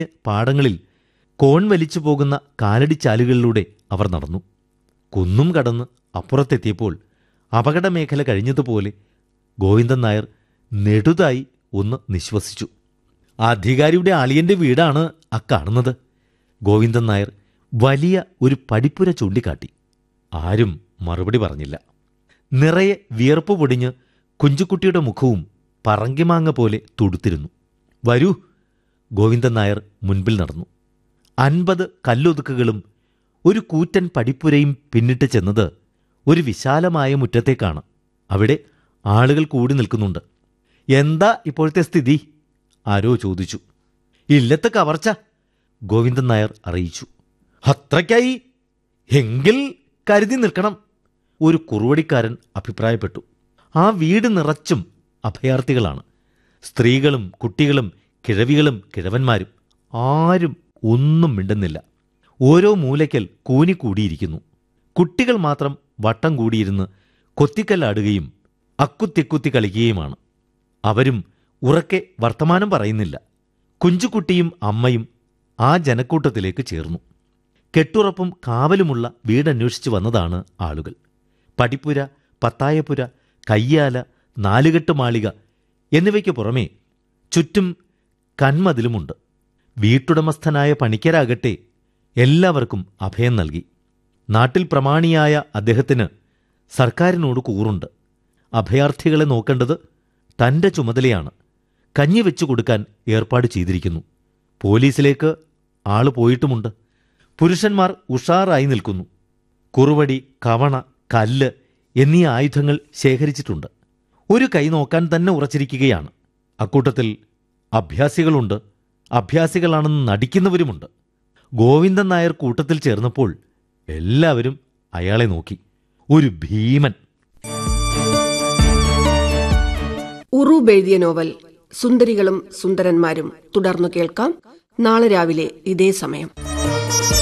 പാടങ്ങളിൽ കോൺ വലിച്ചു പോകുന്ന കാലടിച്ചാലുകളിലൂടെ അവർ നടന്നു കുന്നും കടന്ന് അപ്പുറത്തെത്തിയപ്പോൾ അപകടമേഖല കഴിഞ്ഞതുപോലെ ഗോവിന്ദൻ നായർ നെടുതായി ഒന്ന് നിശ്വസിച്ചു അധികാരിയുടെ അളിയന്റെ വീടാണ് ആ കാണുന്നത് ഗോവിന്ദൻ നായർ വലിയ ഒരു പടിപ്പുര ചൂണ്ടിക്കാട്ടി ആരും മറുപടി പറഞ്ഞില്ല നിറയെ വിയർപ്പ് പൊടിഞ്ഞ് കുഞ്ചുകുട്ടിയുടെ മുഖവും പറങ്കിമാങ്ങ പോലെ തുടുത്തിരുന്നു വരൂ ഗോവിന്ദൻ നായർ മുൻപിൽ നടന്നു അൻപത് കല്ലൊതുക്കുകളും ഒരു കൂറ്റൻ പടിപ്പുരയും പിന്നിട്ട് ചെന്നത് ഒരു വിശാലമായ മുറ്റത്തേക്കാണ് അവിടെ ആളുകൾ കൂടി നിൽക്കുന്നുണ്ട് എന്താ ഇപ്പോഴത്തെ സ്ഥിതി ആരോ ചോദിച്ചു ഇല്ലത്തെ കവർച്ച ഗോവിന്ദൻ നായർ അറിയിച്ചു അത്രയ്ക്കായി എങ്കിൽ കരുതി നിൽക്കണം ഒരു കുറുവടിക്കാരൻ അഭിപ്രായപ്പെട്ടു ആ വീട് നിറച്ചും അഭയാർത്ഥികളാണ് സ്ത്രീകളും കുട്ടികളും കിഴവികളും കിഴവന്മാരും ആരും ഒന്നും മിണ്ടുന്നില്ല ഓരോ മൂലയ്ക്കൽ കൂനിക്കൂടിയിരിക്കുന്നു കുട്ടികൾ മാത്രം വട്ടം കൂടിയിരുന്ന് കൊത്തിക്കല്ലാടുകയും അക്കുത്തിക്കുത്തി കളിക്കുകയുമാണ് അവരും ഉറക്കെ വർത്തമാനം പറയുന്നില്ല കുഞ്ചുകുട്ടിയും അമ്മയും ആ ജനക്കൂട്ടത്തിലേക്ക് ചേർന്നു കെട്ടുറപ്പും കാവലുമുള്ള വീടന്വേഷിച്ചു വന്നതാണ് ആളുകൾ പടിപ്പുര പത്തായപ്പുര കയ്യാല നാലുകെട്ട് മാളിക എന്നിവയ്ക്ക് പുറമേ ചുറ്റും കന്മതിലുമുണ്ട് വീട്ടുടമസ്ഥനായ പണിക്കരാകട്ടെ എല്ലാവർക്കും അഭയം നൽകി നാട്ടിൽ പ്രമാണിയായ അദ്ദേഹത്തിന് സർക്കാരിനോട് കൂറുണ്ട് അഭയാർത്ഥികളെ നോക്കേണ്ടത് തന്റെ ചുമതലയാണ് കഞ്ഞി വെച്ചു കൊടുക്കാൻ ഏർപ്പാട് ചെയ്തിരിക്കുന്നു പോലീസിലേക്ക് ആള് പോയിട്ടുമുണ്ട് പുരുഷന്മാർ ഉഷാറായി നിൽക്കുന്നു കുറുവടി കവണ കല്ല് എന്നീ ആയുധങ്ങൾ ശേഖരിച്ചിട്ടുണ്ട് ഒരു കൈ നോക്കാൻ തന്നെ ഉറച്ചിരിക്കുകയാണ് അക്കൂട്ടത്തിൽ അഭ്യാസികളുണ്ട് അഭ്യാസികളാണെന്ന് നടിക്കുന്നവരുമുണ്ട് ഗോവിന്ദൻ നായർ കൂട്ടത്തിൽ ചേർന്നപ്പോൾ എല്ലാവരും അയാളെ നോക്കി ഒരു ഭീമൻ ഉറൂബ് എഴുതിയ നോവൽ സുന്ദരികളും സുന്ദരന്മാരും തുടർന്നു കേൾക്കാം നാളെ രാവിലെ ഇതേ സമയം